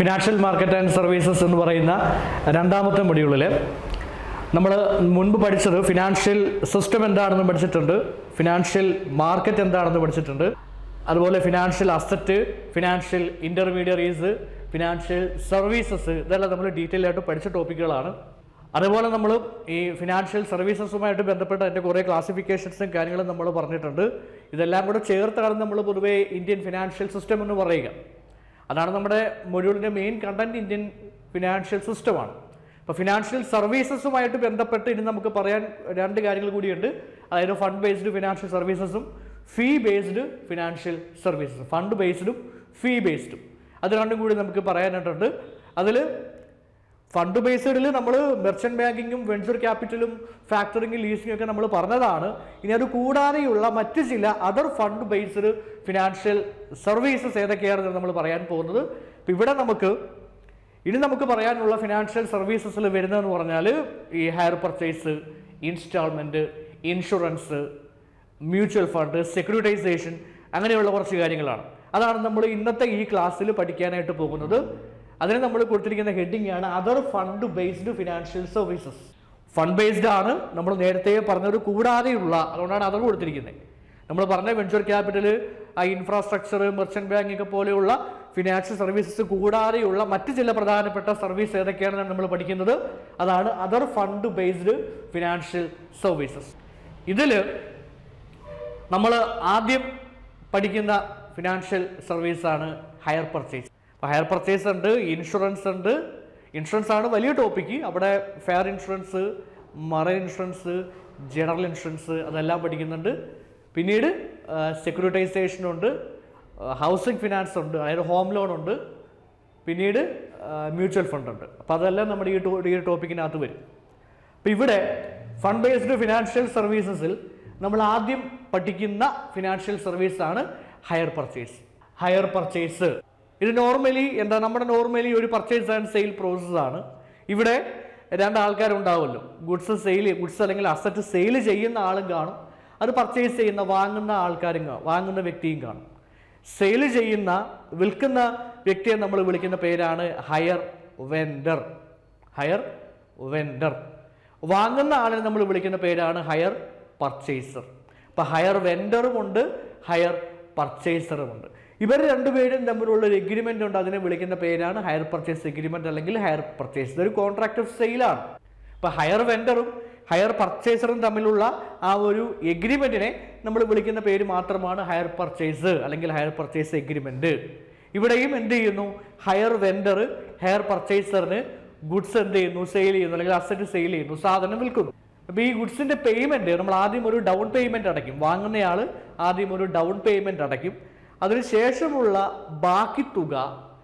financial market and services എന്ന് പറയുന്ന രണ്ടാമത്തെ മൊഡ്യൂളിൽ നമ്മൾ മുൻപ് പഠിച്ചത് ഫിനാൻഷ്യൽ സിസ്റ്റം എന്താണെന്ന് പഠിച്ചിട്ടുണ്ട് ഫിനാൻഷ്യൽ മാർക്കറ്റ് എന്താണെന്ന് പഠിച്ചിട്ടുണ്ട് അതുപോലെ financial asset financial intermediaries financial services ഇതെല്ലാം നമ്മൾ ഡീറ്റെയിൽ ആയിട്ട് പഠിച്ച ടോപ്പിക്കുകളാണ് അതുപോലെ നമ്മൾ ഈ ഫിനാൻഷ്യൽ സർവീസസുമായിട്ട് ബന്ധപ്പെട്ട അതിൻ്റെ കുറേ ക്ലാസിഫിക്കേഷൻസും കാര്യങ്ങളും നമ്മൾ പറഞ്ഞിട്ടുണ്ട് ഇതെല്ലാം കൂടെ ചേർത്താണ് നമ്മൾ പൊതുവേ ഇന്ത്യൻ ഫിനാൻഷ്യൽ സിസ്റ്റം എന്ന് പറയുക അതാണ് നമ്മുടെ മൊഡ്യൂളിൻ്റെ മെയിൻ കണ്ടന്റ് ഇന്ത്യൻ ഫിനാൻഷ്യൽ സിസ്റ്റമാണ് അപ്പോൾ ഫിനാൻഷ്യൽ സർവീസസുമായിട്ട് ബന്ധപ്പെട്ട് ഇനി നമുക്ക് പറയാൻ രണ്ട് കാര്യങ്ങൾ കൂടിയുണ്ട് അതായത് ഫണ്ട് ബേസ്ഡ് ഫിനാൻഷ്യൽ സർവീസസും ഫീ ബേസ്ഡ് ഫിനാൻഷ്യൽ സർവീസസും ഫണ്ട് ബേസ്ഡും ഫീ ബേസ്ഡും അത് രണ്ടും കൂടി നമുക്ക് പറയാനായിട്ടുണ്ട് അതിൽ ഫണ്ട് ബേസ്ഡിൽ നമ്മൾ മെർച്ചന്റ് ബാങ്കിങ്ങും വെഞ്ചർ ക്യാപിറ്റലും ഫാക്ടറിങ്ങും ലീസിംഗും ഒക്കെ നമ്മൾ പറഞ്ഞതാണ് ഇനി അത് കൂടാതെയുള്ള മറ്റ് ചില other fund based financial services ഏതൊക്കെയാണെന്ന് നമ്മൾ പറയാൻ പോകുന്നത് ഇപ്പം ഇവിടെ നമുക്ക് ഇനി നമുക്ക് പറയാനുള്ള ഫിനാൻഷ്യൽ സർവീസസിൽ വരുന്നതെന്ന് പറഞ്ഞാൽ ഈ hire purchase instalment insurance mutual fund securitisation അങ്ങനെയുള്ള കുറച്ച് കാര്യങ്ങളാണ് അതാണ് നമ്മൾ ഇന്നത്തെ ഈ ക്ലാസ്സിൽ പഠിക്കാനായിട്ട് പോകുന്നത് അതിന് നമ്മൾ കൊടുത്തിരിക്കുന്ന ഹെഡിങ് ആണ് other fund based financial services fund based ആണ് നമ്മൾ നേരത്തെ പറഞ്ഞത് കൂടാതെയുള്ള അതുകൊണ്ടാണ് അതർ കൊടുത്തിരിക്കുന്നത് നമ്മൾ പറഞ്ഞ വെഞ്ചർ ക്യാപിറ്റൽ ആ ഇൻഫ്രാസ്ട്രക്ചർ മെർച്ചന്റ് ബാങ്കിങ് ഒക്കെ പോലെയുള്ള ഫിനാൻഷ്യൽ സർവീസസ് കൂടാതെയുള്ള മറ്റ് ചില പ്രധാനപ്പെട്ട സർവീസ് ഏതൊക്കെയാണെന്ന് നമ്മൾ പഠിക്കുന്നത് അതാണ് other fund based financial services ഇതിൽ നമ്മൾ ആദ്യം പഠിക്കുന്ന ഫിനാൻഷ്യൽ സർവീസാണ് ഹയർ പർച്ചേസ് അപ്പോൾ ഹയർ പർച്ചേസ് ഉണ്ട് ഇൻഷുറൻസ് ഉണ്ട് ഇൻഷുറൻസ് ആണ് വലിയ ടോപ്പിക്ക് അവിടെ fire insurance marine insurance general insurance അതെല്ലാം പഠിക്കുന്നുണ്ട് പിന്നീട് സെക്യൂരിറ്റൈസേഷൻ ഉണ്ട് ഹൗസിംഗ് ഫിനാൻസ് ഉണ്ട് അതായത് ഹോം ലോൺ ഉണ്ട് പിന്നീട് മ്യൂച്വൽ ഫണ്ട് ഉണ്ട് അപ്പോൾ അതെല്ലാം നമ്മുടെ ഈ ടോ ഈ ടോപ്പിക്കിനകത്ത് വരും അപ്പോൾ ഇവിടെ ഫണ്ട് ബേസ്ഡ് ഫിനാൻഷ്യൽ സർവീസസിൽ നമ്മൾ ആദ്യം പഠിക്കുന്ന ഫിനാൻഷ്യൽ സർവീസ് ആണ് ഹയർ പർച്ചേസ് ഹയർ പർച്ചേസ് ഇത് നോർമലി എന്താ നമ്മുടെ നോർമലി ഒരു പർച്ചേസ് ആൻഡ് സെയിൽ പ്രോസസ് ആണ് ഇവിടെ രണ്ട് ആൾക്കാരുണ്ടാവുമല്ലോ ഗുഡ്സ് സെയിൽ ഗുഡ്സ് അല്ലെങ്കിൽ അസറ്റ് സെയിൽ ചെയ്യുന്ന ആളും കാണും അത് പർച്ചേസ് ചെയ്യുന്ന വാങ്ങുന്ന ആൾക്കാരും കാണും വാങ്ങുന്ന വ്യക്തിയും കാണും സെയിൽ ചെയ്യുന്ന വിൽക്കുന്ന വ്യക്തിയെ നമ്മൾ വിളിക്കുന്ന പേരാണ് ഹയർ വെൻഡർ ഹയർ വെൻഡർ വാങ്ങുന്ന ആളിനെ നമ്മൾ വിളിക്കുന്ന പേരാണ് ഹയർ പർച്ചേസർ അപ്പം ഹയർ വെൻഡറും ഉണ്ട് ഹയർ പർച്ചേസറും ഉണ്ട് ഇവർ രണ്ടുപേരും തമ്മിലുള്ള ഒരു എഗ്രിമെൻ്റ് ഉണ്ട് അതിനെ വിളിക്കുന്ന പേരാണ് ഹയർ പർച്ചേസ് എഗ്രിമെൻ്റ് അല്ലെങ്കിൽ ഹയർ പർച്ചേസ് ഇതൊരു കോൺട്രാക്ട് ഓഫ് സെയിലാണ് അപ്പോൾ ഹയർ വെൻഡറും ഹയർ പർച്ചേസറും തമ്മിലുള്ള ആ ഒരു എഗ്രിമെൻറ്റിനെ നമ്മൾ വിളിക്കുന്ന പേര് മാത്രമാണ് ഹയർ പർച്ചേസ് അല്ലെങ്കിൽ ഹയർ പർച്ചേസ് എഗ്രിമെൻറ്റ് ഇവിടെയും എന്ത് ചെയ്യുന്നു ഹയർ വെൻഡർ ഹയർ പർച്ചേസറിന് ഗുഡ്സ് എന്ത് ചെയ്യുന്നു സെയിൽ ചെയ്യുന്നു അല്ലെങ്കിൽ അസറ്റ് സെയിൽ ചെയ്യുന്നു സാധനം വിൽക്കുന്നു അപ്പോൾ ഈ ഗുഡ്സിന്റെ പേയ്മെന്റ് നമ്മൾ ആദ്യം ഒരു ഡൗൺ പേയ്മെന്റ് അടയ്ക്കും വാങ്ങുന്നയാൾ ആദ്യം ഒരു ഡൗൺ പേയ്മെന്റ് അടയ്ക്കും അതിനുശേഷമുള്ള ബാക്കി തുക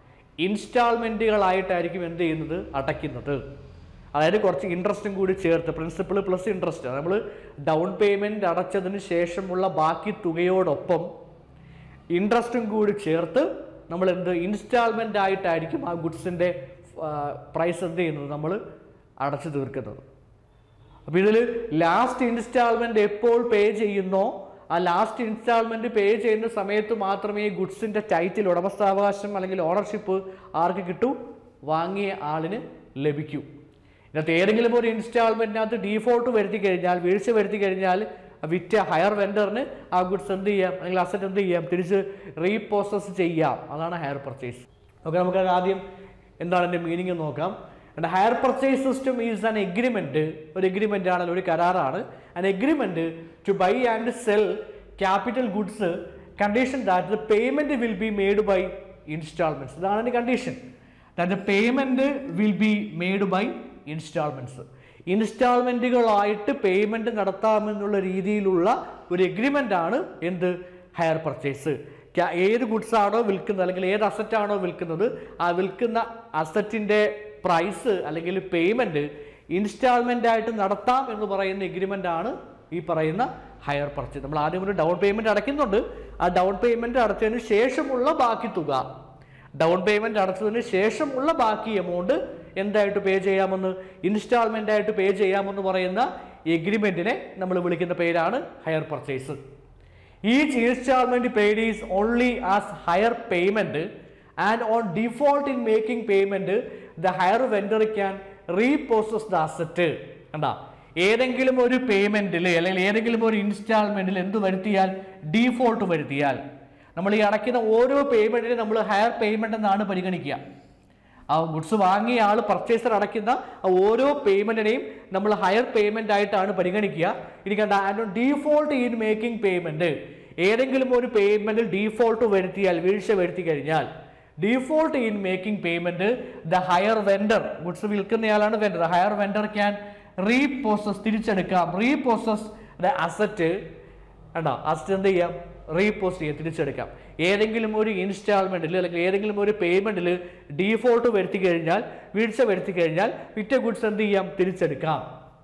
ഇൻസ്റ്റാൾമെന്റുകളായിട്ടായിരിക്കും എന്ത് ചെയ്യുന്നത് അടയ്ക്കുന്നത് അതായത് കുറച്ച് ഇൻട്രസ്റ്റും കൂടി ചേർത്ത് പ്രിൻസിപ്പൾ പ്ലസ് ഇൻട്രസ്റ്റ് നമ്മൾ ഡൗൺ പേയ്മെന്റ് അടച്ചതിന് ശേഷമുള്ള ബാക്കി തുകയോടൊപ്പം ഇൻട്രസ്റ്റും കൂടി ചേർത്ത് നമ്മൾ എന്ത് ഇൻസ്റ്റാൾമെന്റ് ആയിട്ടായിരിക്കും ആ ഗുഡ്സിന്റെ പ്രൈസ് എന്ത് ചെയ്യുന്നത് നമ്മൾ അടച്ചു തീർക്കുന്നത് അപ്പോൾ ഇതിൽ ലാസ്റ്റ് ഇൻസ്റ്റാൾമെന്റ് എപ്പോൾ പേ ചെയ്യുന്നോ ആ ലാസ്റ്റ് ഇൻസ്റ്റാൾമെന്റ് പേ ചെയ്യുന്ന സമയത്ത് മാത്രമേ ഈ ഗുഡ്സിന്റെ ടൈറ്റിൽ ഉടമസ്ഥാവകാശം അല്ലെങ്കിൽ ഓണർഷിപ്പ് ആർക്ക് കിട്ടൂ വാങ്ങിയ ആളിന് ലഭിക്കൂ ഇതിനകത്ത് ഏതെങ്കിലും ഒരു ഇൻസ്റ്റാൾമെന്റിനകത്ത് ഡീഫോൾട്ട് വരുത്തി കഴിഞ്ഞാൽ വീഴ്ച വരുത്തി കഴിഞ്ഞാൽ ആ വിറ്റ ഹയർ വെൻഡറിന് ആ ഗുഡ്സ് എന്ത് ചെയ്യാം അല്ലെങ്കിൽ അസറ്റ് എന്ത് ചെയ്യാം തിരിച്ച് റീപ്രോസസ് ചെയ്യാം അതാണ് ഹയർ പർച്ചേസ് ഓക്കെ നമുക്ക് ആദ്യം എന്താണ് എൻ്റെ മീനിങ് നോക്കാം and hire purchase system is an agreement ഒരു എഗ്രിമെന്റ് ആണല്ലോ ഒരു കരാറാണ് an agreement to buy and sell capital goods condition that the payment will be made by instalments ഇതാണ് എൻ്റെ condition that the payment will be made by instalments ഇൻസ്റ്റാൾമെന്റുകളായിട്ട് payment നടത്താമെന്നുള്ള രീതിയിലുള്ള ഒരു എഗ്രിമെന്റ് ആണ് എന്ത് ഹയർ പർച്ചേസ് ഏത് ഗുഡ്സ് ആണോ വിൽക്കുന്നത് അല്ലെങ്കിൽ ഏത് അസറ്റ് ആണോ വിൽക്കുന്നത് ആ വിൽക്കുന്ന അസറ്റിന്റെ പ്രൈസ് അല്ലെങ്കിൽ പേയ്മെന്റ് ഇൻസ്റ്റാൾമെന്റ് ആയിട്ട് നടത്താം എന്ന് പറയുന്ന എഗ്രിമെന്റ് ആണ് ഈ പറയുന്ന ഹയർ പർച്ചേസ് നമ്മൾ ആദ്യം ഒരു ഡൗൺ പേയ്മെന്റ് അടയ്ക്കുന്നുണ്ട് ആ ഡൗൺ പേയ്മെന്റ് അടച്ചതിന് ശേഷമുള്ള ബാക്കി തുക ഡൗൺ പേയ്മെന്റ് അടച്ചതിന് ശേഷമുള്ള ബാക്കി എമൗണ്ട് എന്തായിട്ട് പേ ചെയ്യാമെന്ന് ഇൻസ്റ്റാൾമെന്റ് ആയിട്ട് പേ ചെയ്യാമെന്ന് പറയുന്ന എഗ്രിമെന്റിനെ നമ്മൾ വിളിക്കുന്ന പേരാണ് hire purchase each instalment paid is only as hire payment and on default in making payment the hire vendor can reprocess the asset കണ്ടാ ഏതെങ്കിലും ഒരു പേയ്മെന്റിൽ അല്ലെങ്കിൽ ഏതെങ്കിലും ഒരു ഇൻസ്റ്റാൾമെന്റിൽ എന്ത് വരുത്തിയാൽ ഡീഫോൾട്ട് വരുത്തിയാൽ നമ്മൾ ഈ അടയ്ക്കുന്ന ഓരോ പേയ്മെന്റിനും നമ്മൾ ഹയർ പേയ്മെന്റ് എന്നാണ് പരിഗണിക്കുക ആ ഗുഡ്സ് വാങ്ങിയ ആൾ പർച്ചേസർ അടയ്ക്കുന്ന ആ ഓരോ പേയ്മെന്റിനെയും നമ്മൾ ഹയർ പേയ്മെന്റ് ആയിട്ടാണ് പരിഗണിക്കുക ഇനി കണ്ട and default in making payment ഏതെങ്കിലും ഒരു പേയ്മെന്റിൽ ഡീഫോൾട്ട് വരുത്തിയാൽ വീഴ്ച വരുത്തി കഴിഞ്ഞാൽ default in making payment the hire vendor goods വിൽക്കുന്നയാളാണ് vendor hire vendor can reprocess തിരിച്ചെടുക്കാം റീപ്രോസസ് ദ അസറ്റ് കണ്ടോ അസറ്റ് എന്ത് ചെയ്യാം റീപോസ്റ്റ് ചെയ്യാം തിരിച്ചെടുക്കാം ഏതെങ്കിലും ഒരു ഇൻസ്റ്റാൾമെന്റിൽ അല്ലെങ്കിൽ ഏതെങ്കിലും ഒരു പേയ്മെന്റിൽ ഡീഫോൾട്ട് വരുത്തി കഴിഞ്ഞാൽ വീഴ്ച വരുത്തി കഴിഞ്ഞാൽ വിറ്റ ഗുഡ്സ് എന്ത് ചെയ്യാം തിരിച്ചെടുക്കാം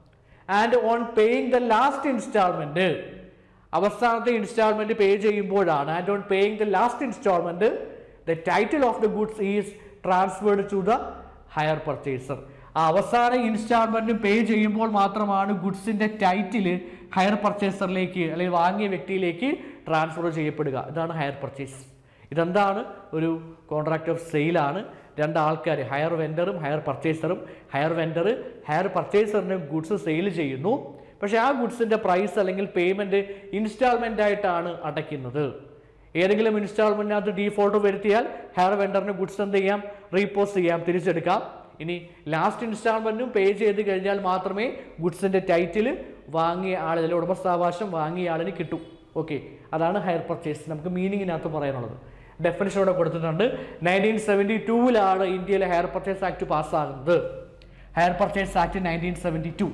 and on paying the last instalment അവസാനത്തെ ഇൻസ്റ്റാൾമെന്റ് പേ ചെയ്യുമ്പോഴാണ് and on paying the last instalment the title of the goods is transferred to the hire purchaser ആ അവസാന ഇൻസ്റ്റാൾമെന്റ് പേ ചെയ്യുമ്പോൾ മാത്രമാണ് ഗുഡ്സിന്റെ ടൈറ്റിൽ ഹയർ പർച്ചേസറിലേക്ക് അല്ലെങ്കിൽ വാങ്ങിയ വ്യക്തിയിലേക്ക് ട്രാൻസ്ഫർ ചെയ്യപ്പെടുക ഇതാണ് ഹയർ പർച്ചേസ് ഇതെന്താണ് ഒരു കോൺട്രാക്ട് ഓഫ് സെയിലാണ് രണ്ട് ആൾക്കാർ ഹയർ വെൻഡറും ഹയർ പർച്ചേസറും ഹയർ വെൻഡർ ഹയർ പർച്ചേസറിന് ഗുഡ്സ് സെയിൽ ചെയ്യുന്നു പക്ഷേ ആ ഗുഡ്സിന്റെ പ്രൈസ് അല്ലെങ്കിൽ പേയ്മെന്റ് ഇൻസ്റ്റാൾമെന്റ് ആയിട്ടാണ് അടയ്ക്കുന്നത് ഏതെങ്കിലും ഇൻസ്റ്റാൾമെന്റിനകത്ത് ഡീഫോൾട്ട് വരുത്തിയാൽ ഹയർ വെൻഡറിന് ഗുഡ്സ് എന്ത് ചെയ്യാം റീപോസ്റ്റ് ചെയ്യാം തിരിച്ചെടുക്കാം ഇനി ലാസ്റ്റ് ഇൻസ്റ്റാൾമെന്റും പേ ചെയ്ത് കഴിഞ്ഞാൽ മാത്രമേ ഗുഡ്സിന്റെ ടൈറ്റിൽ വാങ്ങിയ ആൾ അല്ലെങ്കിൽ ഉടമസ്ഥാവകാശം വാങ്ങിയ ആളിന് കിട്ടൂ ഓക്കെ അതാണ് ഹയർ പർച്ചേസ് നമുക്ക് മീനിങ്ങിനകത്ത് പറയാനുള്ളത് ഡെഫിനേഷൻ ഇവിടെ കൊടുത്തിട്ടുണ്ട് നയൻറ്റീൻ സെവൻറ്റി ടൂവിലാണ് ഇന്ത്യയിലെ ഹയർ പർച്ചേസ് ആക്ട് പാസ്സാകുന്നത് hire purchase act nineteen seventy two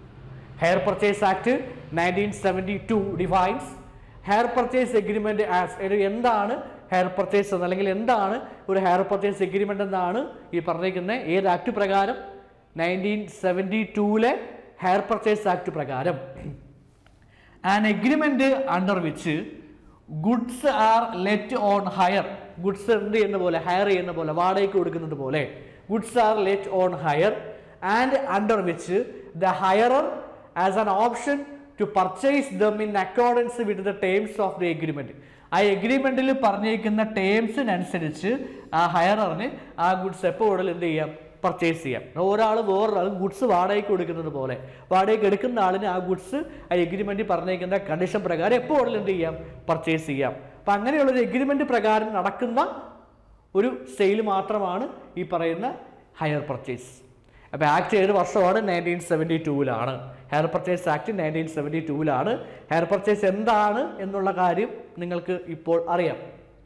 hire purchase act nineteen seventy two defines hire purchase agreement as ഒരു എന്താണ് ഹയർ പർച്ചേസ് എന്ന് അല്ലെങ്കിൽ എന്താണ് ഒരു ഹയർ പർച്ചേസ് എഗ്രിമെന്റ് എന്നാണ് ഈ പറഞ്ഞിരിക്കുന്നത് ഏത് ആക്ട് പ്രകാരം നയൻറ്റീൻ സെവൻറ്റി ടൂവിലെ ഹയർ പർച്ചേസ് ആക്ട് പ്രകാരം an agreement under which goods are let on hire goods എന്ത് ചെയ്യുന്ന പോലെ ഹയർ ചെയ്യുന്ന പോലെ വാടകയ്ക്ക് കൊടുക്കുന്നത് പോലെ goods are let on hire and under which the hirer has an option to purchase them in accordance with the terms of the agreement ആ എഗ്രിമെന്റിൽ പറഞ്ഞിരിക്കുന്ന ടേംസിനനുസരിച്ച് ആ ഹയററിന് ആ ഗുഡ്സ് എപ്പോൾ കൂടുതൽ എന്ത് ചെയ്യാം പർച്ചേസ് ചെയ്യാം ഒരാൾ വേറൊരാൾ ഗുഡ്സ് വാടകയ്ക്ക് കൊടുക്കുന്നത് പോലെ വാടകയ്ക്ക് എടുക്കുന്ന ആളിന് ആ ഗുഡ്സ് ആ എഗ്രിമെന്റ് പറഞ്ഞിരിക്കുന്ന കണ്ടീഷൻ പ്രകാരം എപ്പോൾ കൂടുതൽ എന്ത് ചെയ്യാം പർച്ചേസ് ചെയ്യാം അപ്പം അങ്ങനെയുള്ളൊരു എഗ്രിമെന്റ് പ്രകാരം നടക്കുന്ന ഒരു സെയിൽ മാത്രമാണ് ഈ പറയുന്ന ഹയർ പർച്ചേസ് അപ്പോൾ ആക്ട് ഏത് വർഷമാണ് നയൻറ്റീൻ സെവൻറ്റി ടൂവിലാണ് hire purchase act nineteen seventy ടൂവിലാണ് ഹയർ പർച്ചേസ് എന്താണ് എന്നുള്ള കാര്യം നിങ്ങൾക്ക് ഇപ്പോൾ അറിയാം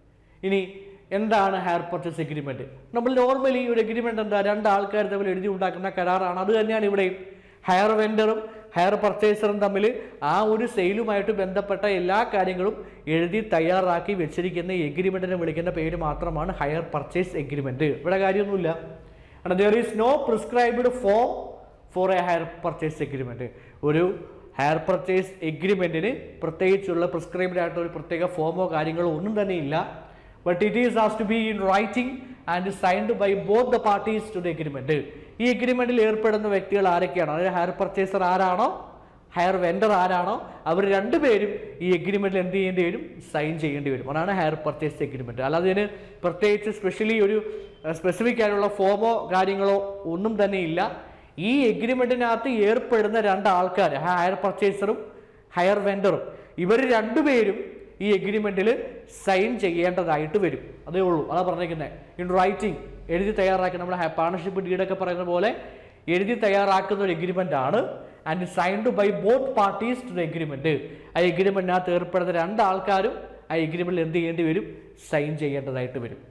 ഇനി എന്താണ് ഹയർ പർച്ചേസ് എഗ്രിമെന്റ് നമ്മൾ നോർമലി ഒരു എഗ്രിമെന്റ് എന്താ രണ്ട് ആൾക്കാർ തമ്മിൽ എഴുതി ഉണ്ടാക്കുന്ന കരാറാണ് അത് തന്നെയാണ് ഇവിടെയും ഹയർ വെൻഡറും ഹയർ പർച്ചേസറും തമ്മിൽ ആ ഒരു സെയിലുമായിട്ട് ബന്ധപ്പെട്ട എല്ലാ കാര്യങ്ങളും എഴുതി തയ്യാറാക്കി വെച്ചിരിക്കുന്ന എഗ്രിമെന്റിനെ വിളിക്കുന്ന പേര് മാത്രമാണ് ഹയർ പർച്ചേസ് എഗ്രിമെന്റ് ഇവിടെ കാര്യമൊന്നുമില്ല there is no prescribed form for a hire purchase agreement ഒരു ഹയർ പർച്ചേസ് എഗ്രിമെന്റിന് പ്രത്യേകിച്ചുള്ള പ്രിസ്ക്രൈബ്ഡ് ആയിട്ട് ഒരു പ്രത്യേക ഫോമോ കാര്യങ്ങളോ ഒന്നും തന്നെ ഇല്ല but it is has to be in writing and signed by both the parties to the agreement ഈ എഗ്രിമെന്റിൽ ഏർപ്പെടുന്ന വ്യക്തികൾ ആരൊക്കെയാണോ അതായത് ഹയർ പർച്ചേസർ ആരാണോ ഹയർ വെൻഡർ ആരാണോ അവർ രണ്ടുപേരും ഈ എഗ്രിമെന്റിൽ എന്ത് ചെയ്യേണ്ടി വരും സൈൻ ചെയ്യേണ്ടി വരും അതാണ് ഹയർ പർച്ചേസ് എഗ്രിമെന്റ് അല്ലാതെ ഇതിന് പ്രത്യേകിച്ച് സ്പെഷ്യലി ഒരു സ്പെസിഫിക് ആയിട്ടുള്ള ഫോമോ കാര്യങ്ങളോ ഒന്നും തന്നെ ഇല്ല ഈ എഗ്രിമെന്റിനകത്ത് ഏർപ്പെടുന്ന രണ്ട് ആൾക്കാർ ഹയർ പർച്ചേസറും ഹയർ വെൻഡറും ഇവർ രണ്ടുപേരും ഈ എഗ്രിമെന്റിൽ സൈൻ ചെയ്യേണ്ടതായിട്ട് വരും അതേ ഉള്ളൂ അതാ പറഞ്ഞിരിക്കുന്നത് ഇൻ റൈറ്റിംഗ് എഴുതി തയ്യാറാക്കി നമ്മുടെ പാർട്ണർഷിപ്പ് ഡീഡൊക്കെ പറയുന്ന പോലെ എഴുതി തയ്യാറാക്കുന്ന ഒരു എഗ്രിമെന്റ് ആണ് and signed by both parties to the agreement ആ എഗ്രിമെന്റിനകത്ത് ഏർപ്പെടുന്ന രണ്ട് ആൾക്കാരും ആ എഗ്രിമെന്റിൽ എന്ത് ചെയ്യേണ്ടി വരും സൈൻ ചെയ്യേണ്ടതായിട്ട് വരും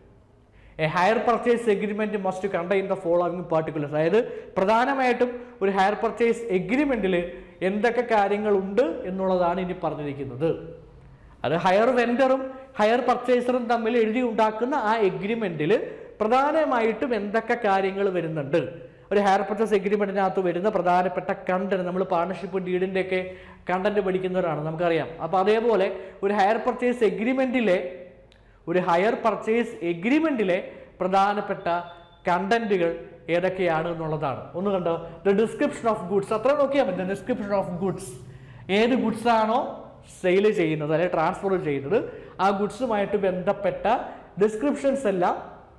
a hire purchase agreement must contain the following particulars അതായത് പ്രധാനമായിട്ടും ഒരു ഹയർ പർച്ചേസ് എഗ്രിമെന്റിൽ എന്തൊക്കെ കാര്യങ്ങളുണ്ട് എന്നുള്ളതാണ് ഇനി പറഞ്ഞിരിക്കുന്നത് അത് ഹയർ വെൻഡറും ഹയർ പർച്ചേസറും തമ്മിൽ എഴുതി ഉണ്ടാക്കുന്ന ആ എഗ്രിമെന്റിൽ പ്രധാനമായിട്ടും എന്തൊക്കെ കാര്യങ്ങൾ വരുന്നുണ്ട് ഒരു ഹയർ പർച്ചേസ് എഗ്രിമെന്റിനകത്ത് വരുന്ന പ്രധാനപ്പെട്ട കണ്ടന്റ് നമ്മൾ പാർട്ണർഷിപ്പ് ഡീഡിന്റെ ഒക്കെ കണ്ടന്റ് പഠിക്കുന്നവരാണ് നമുക്കറിയാം അപ്പോൾ അതേപോലെ ഒരു ഹയർ പർച്ചേസ് എഗ്രിമെന്റിലെ ഒരു ഹയർ പർച്ചേസ് എഗ്രിമെന്റിലെ പ്രധാനപ്പെട്ട കണ്ടന്റുകൾ ഏതൊക്കെയാണ് എന്നുള്ളതാണ് ഒന്ന് കണ്ടോ ദ ഡിസ്ക്രിപ്ഷൻ ഓഫ് ഗുഡ്സ് അത്ര നോക്കിയാൽ മതി ഡിസ്ക്രിപ്ഷൻ ഓഫ് ഗുഡ്സ് ഏത് ഗുഡ്സ് ആണോ സെയിൽ ചെയ്യുന്നത് അല്ലെങ്കിൽ ട്രാൻസ്ഫർ ചെയ്യുന്നത് ആ ഗുഡ്സുമായിട്ട് ബന്ധപ്പെട്ട ഡിസ്ക്രിപ്ഷൻസ് എല്ലാം